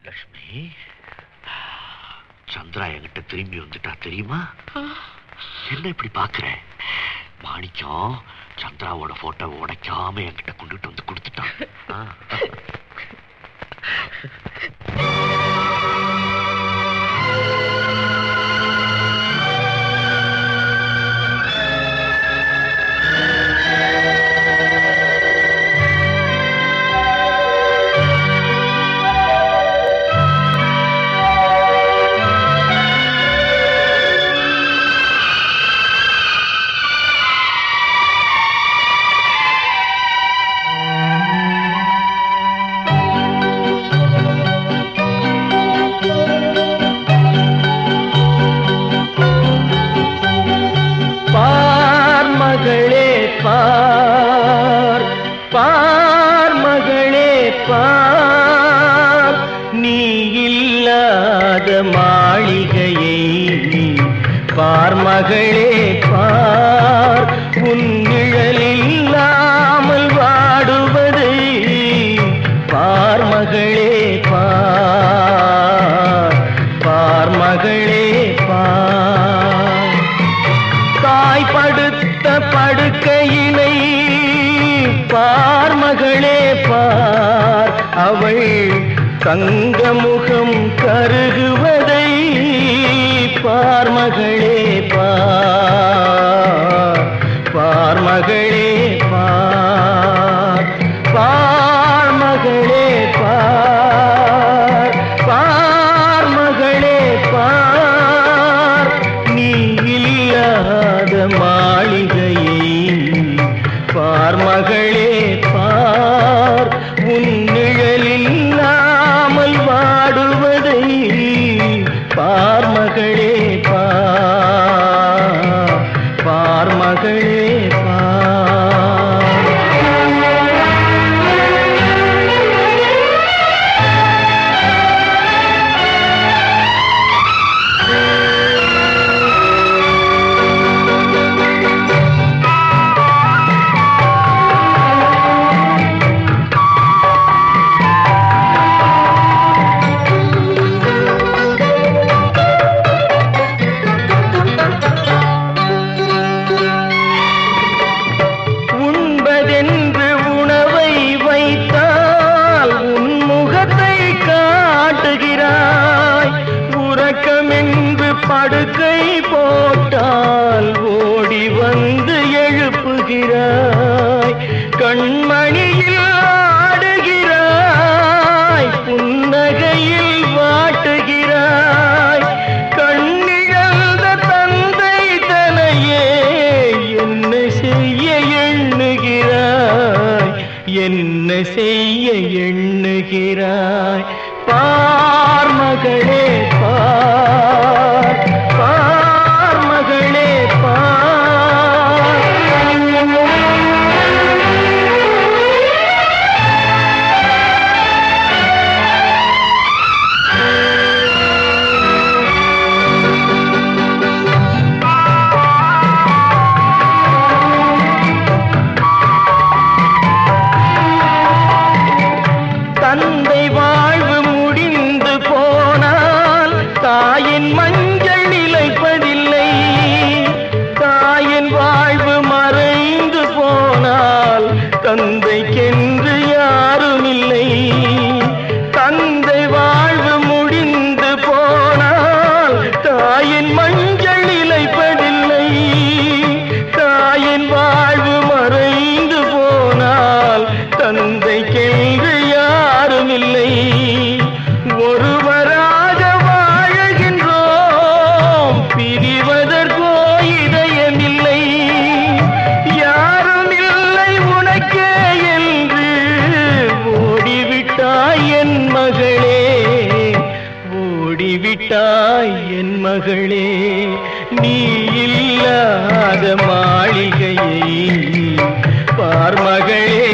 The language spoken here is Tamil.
லக்ஷ்மி சந்திரா என்கிட்ட திரும்பி வந்துட்டா தெரியுமா என்ன இப்படி பாக்குற மாணிக்கம் சந்திராவோட போட்டோ உடைக்காம என்கிட்ட கொண்டுட்டு வந்து கொடுத்துட்டான் ஆ. பார் மகளே பார் பார் மகளே பார் நீ இல்லாத மாளிகையை பார் மகளே பார் உன் நிழல் இல்லாமல் வாடுவதை பார் மகளே பார் பார் மகளே பார் தாய் படுத்த படுக்கையினை பார் மகளே பார் அவள் தங்க முகம் கருகுவதை பார் மகளே பார் பார் மகளே பார் பார் மகளே பார் பார் மகளே பார் நீ இல்லாத மாளிகையை பார் மகளே பார் உன் நிழலில் இல்லாமல் வாடுவதை பார் மகளே பார் பார் மகளே பார் உண்பதென்று உணவை வைத்தால் உன் முகத்தை காட்டுகிறாய் உறக்கமென்று படுக்கை போட்டால் ஓடி வந்து எழுப்புகிறாய் கண்மணியில் ஆடுகிறாய் புன்னகையில் வாட்டுகிறாய் கண்ணிழந்த தந்தை தனையே என்ன செய்ய எண்ணுகிறாய் என்ன செய்ய எண்ணுகிறாய் பார் மகளே பார் பார் மகளே பார் தந்தை வாழ்வு முடிந்து போனால் தாயின் மஞ்சள் நிலைப்பதில்லை தாயின் வாழ்வு மறைந்து போனால் தந்தைக்கென்று யாரும் இல்லை தந்தை வாழ்வு முடிந்து போனால் தாயின் மஞ்சள் நிலைப்பதில்லை தாயின் வாழ்வு மறைந்து போனால் தந்தைக்கென்று யாரும் இல்லை ஒருவராக வாழுகின்றோம் பிரிவதற்கோ இதயமில்லை யாரும் இல்லை உனக்கே என்று ஓடிவிட்டாய் என் மகளே ஓடிவிட்டாய் என் மகளே நீ இல்லாத மாளிகையை பார் மகளே